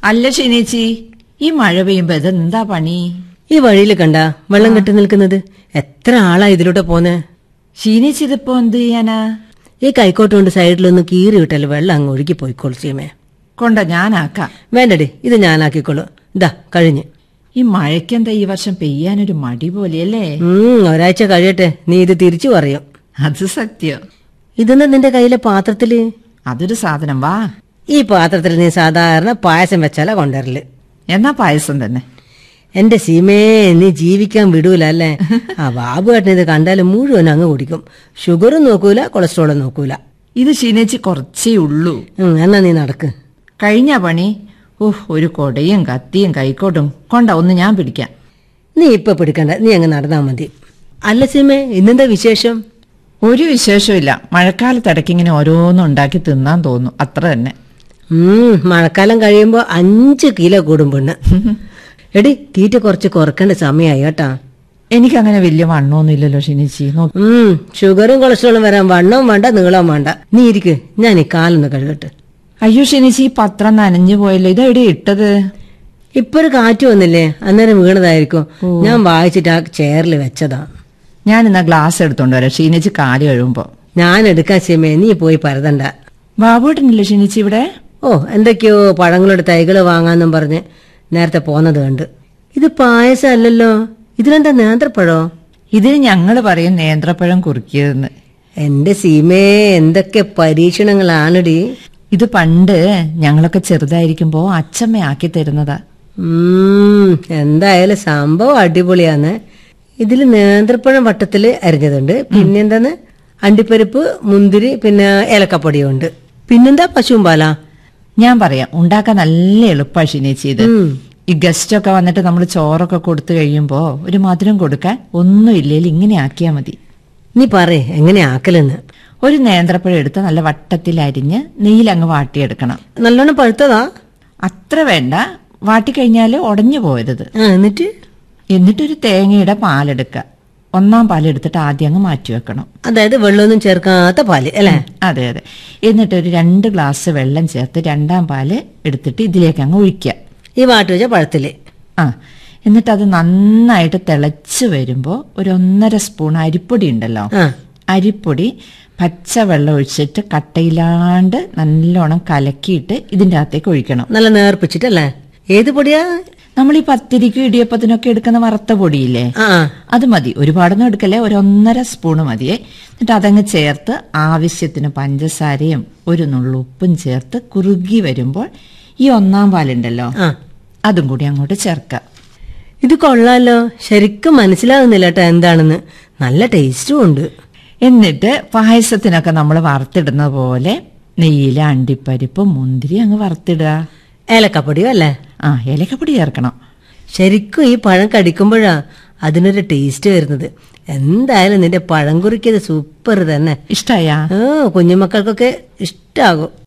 അല്ല ഷിനേച്ചി ഈ മഴ പെയ്യുമ്പോ ഇതെന്താ പണി ഈ വഴിയിൽ കണ്ട വെള്ളം കെട്ടി നിൽക്കുന്നത് എത്ര ആളാ ഇതിലൂടെ പോന്നെ ഷീനേച്ചി ഇതിപ്പോ എന്ത് ചെയ്യാനാ ഈ കൈക്കോട്ട് കൊണ്ട് സൈഡിലൊന്ന് കീറി വിട്ടാൽ വെള്ളം അങ്ങ് ഒഴുകി പോയിക്കോളൂ സീമേ കൊണ്ട ഞാനാക്കാം വേണ്ടടി ഇത് ഞാനാക്കിക്കോളൂ ഇതാ കഴിഞ്ഞ് ഈ മഴയ്ക്കെന്താ ഈ വർഷം പെയ്യാനൊരു മടി പോലെയല്ലേ ഉം ഒരാഴ്ച കഴിയട്ടെ നീ ഇത് തിരിച്ചു പറയും അത് സത്യം ഇതെന്താ നിന്റെ കയ്യിലെ പാത്രത്തില് അതൊരു സാധനം വാ ഈ പാത്രത്തിൽ നീ സാധാരണ പായസം വെച്ചാലാ കൊണ്ടുവരല് എന്നാ പായസം തന്നെ എന്റെ സീമേ നീ ജീവിക്കാൻ വിടൂല അല്ലേ ആ ബാബുവേട്ടൻ ഇത് കണ്ടാൽ മുഴുവൻ അങ്ങ് കുടിക്കും ഷുഗറും നോക്കൂല കൊളസ്ട്രോളും നോക്കൂല ഇത് ഷീനേച്ചി കുറച്ചേ ഉള്ളൂ ഉം, എന്നാ നീ നടക്ക് കഴിഞ്ഞ പണി ഓഹ് ഒരു കൊടയും കത്തിയും കൈക്കോട്ടും കൊണ്ട ഒന്ന് ഞാൻ പിടിക്കാം നീ ഇപ്പൊ പിടിക്കണ്ട നീ അങ്ങ് നടന്നാ മതി അല്ല സീമേ ഇന്നെന്താ വിശേഷം ഒരു വിശേഷമില്ല മഴക്കാലത്തിടയ്ക്ക് ഇങ്ങനെ ഓരോന്നും ഉണ്ടാക്കി തിന്നാൻ തോന്നും അത്ര തന്നെ ഉം മഴക്കാലം കഴിയുമ്പോ അഞ്ച് കിലോ കൂടും പെണ്ണ് എടി തീറ്റ കുറച്ച് കുറക്കേണ്ട സമയമായി കേട്ടാ എനിക്കങ്ങനെ വലിയ വണ്ണമൊന്നുമില്ലല്ലോ ഷിനിച്ചി നോക്ക് ഉം ഷുഗറും കൊളസ്ട്രോളും വരാൻ വണ്ണവും വേണ്ട നീളവും വേണ്ട നീ ഇരിക്ക് ഞാൻ ഈ കാലൊന്ന് കഴുകട്ടെ അയ്യോ ഷിനിച്ചി ഈ പത്രം നനഞ്ഞു പോയല്ലോ ഇതെവിടെ ഇട്ടത് ഇപ്പൊ ഒരു കാറ്റ് വന്നില്ലേ അന്നേരം വീണതായിരിക്കും ഞാൻ വായിച്ചിട്ട് ആ ചെയറിൽ വെച്ചതാ ഞാൻ എന്നാ ഗ്ലാസ് എടുത്തോണ്ട് വരാം ഷീനിച്ചി കാല് കഴിയുമ്പോ ഞാൻ എടുക്കാൻ ശമേ നീ പോയി പരതണ്ട ബാബുട്ടനില്ലേ ഷിനിച്ചി ഇവിടെ ഓ എന്തൊക്കെയോ പഴങ്ങളുടെ തൈകള് വാങ്ങാന്നും പറഞ്ഞ് നേരത്തെ പോന്നത് കണ്ട് ഇത് പായസം അല്ലല്ലോ ഇതിലെന്താ നേന്ത്രപ്പഴോ ഇതിന് ഞങ്ങള് പറയും നേന്ത്രപ്പഴം കുറുക്കിയതെന്ന് എന്റെ സീമേ എന്തൊക്കെ പരീക്ഷണങ്ങളാണിടി ഇത് പണ്ട് ഞങ്ങളൊക്കെ ചെറുതായിരിക്കുമ്പോ അച്ഛമ്മ ആക്കി തരുന്നതാ ഉം എന്തായാലും സംഭവം അടിപൊളിയാന്ന് ഇതിൽ നേന്ത്രപ്പഴം വട്ടത്തില് അരിഞ്ഞതുണ്ട് പിന്നെന്താന്ന് അണ്ടിപ്പരിപ്പ് മുന്തിരി പിന്നെ ഏലക്കപ്പൊടിയും ഉണ്ട് പിന്നെന്താ പശുവും പാലാ ഞാൻ പറയാം ഉണ്ടാക്കാൻ നല്ല എളുപ്പമാണ് ഷിനേച്ചി ഇത് ഈ ഗസ്റ്റ് ഒക്കെ വന്നിട്ട് നമ്മൾ ചോറൊക്കെ കൊടുത്തു കഴിയുമ്പോ ഒരു മധുരം കൊടുക്കാൻ ഒന്നും ഇല്ലെങ്കിൽ ഇങ്ങനെ ആക്കിയാ മതി നീ പറയേ എങ്ങനെ ആക്കലെന്ന് ഒരു നേന്ത്രപ്പഴം എടുത്ത് നല്ല വട്ടത്തിൽ അരിഞ്ഞ് നെയ്യിലങ്ങ് വാട്ടിയെടുക്കണം നല്ലോണം പഴുത്തതാ അത്ര വേണ്ട വാട്ടിക്കഴിഞ്ഞാൽ ഉടഞ്ഞു പോരുത് ആ എന്നിട്ട് എന്നിട്ടൊരു തേങ്ങയുടെ പാലെടുക്കുക ഒന്നാം പാലെടുത്തിട്ട് ആദ്യം അങ്ങ് മാറ്റി വെക്കണം അതായത് വെള്ളമൊന്നും ചേർക്കാത്ത പാല് അല്ലേ അതെ അതെ എന്നിട്ട് ഒരു രണ്ട് ഗ്ലാസ് വെള്ളം ചേർത്ത് രണ്ടാം പാല് എടുത്തിട്ട് ഇതിലേക്ക് അങ്ങ് ഒഴിക്കുക ഈ വാട്ടി വെച്ച പഴത്തില് ആ എന്നിട്ട് അത് നന്നായിട്ട് തിളച്ച് വരുമ്പോൾ ഒരു ഒന്നര സ്പൂൺ അരിപ്പൊടി ഉണ്ടല്ലോ ആ അരിപ്പൊടി പച്ചവെള്ളം ഒഴിച്ചിട്ട് കട്ടയിലാണ്ട് നല്ലോണം കലക്കിയിട്ട് ഇതിൻ്റെ അകത്തേക്ക് ഒഴിക്കണം നല്ല നേർപ്പിച്ചിട്ടല്ലേ ഏത് പൊടിയാ നമ്മൾ ഈ പത്തിരിക്കും ഇടിയപ്പത്തിനൊക്കെ എടുക്കുന്ന വറുത്ത പൊടിയില്ലേ ആ അത് മതി ഒരുപാടൊന്നും എടുക്കല്ലേ ഒരു ഒന്നര സ്പൂണ് മതിയേ എന്നിട്ട് അതങ്ങ് ചേർത്ത് ആവശ്യത്തിന് പഞ്ചസാരയും ഒരു നുള്ളുപ്പും ചേർത്ത് കുറുകി വരുമ്പോൾ ഈ ഒന്നാം പാലുണ്ടല്ലോ ആ അതും കൂടി അങ്ങോട്ട് ചേർക്കുക ഇത് കൊള്ളാലോ ശരിക്കും മനസ്സിലാകുന്നില്ല കേട്ടോ എന്താണെന്ന് നല്ല ടേസ്റ്റും ഉണ്ട് എന്നിട്ട് പായസത്തിനൊക്കെ നമ്മൾ വറുത്തിടുന്ന പോലെ നെയ്യിലെ അണ്ടിപ്പരിപ്പ് മുന്തിരി അങ്ങ് വറുത്തിടുക ഏലക്കപ്പൊടിയോ അല്ലേ ആ ഏലക്കപ്പൊടി ചേർക്കണം ശരിക്കും ഈ പഴം കടിക്കുമ്പോഴാ അതിനൊരു ടേസ്റ്റ് വരുന്നത് എന്തായാലും നിന്റെ പഴം കുറിക്കത് സൂപ്പർ തന്നെ ഇഷ്ടായാ ആ കുഞ്ഞുമക്കൾക്കൊക്കെ ഇഷ്ടാകും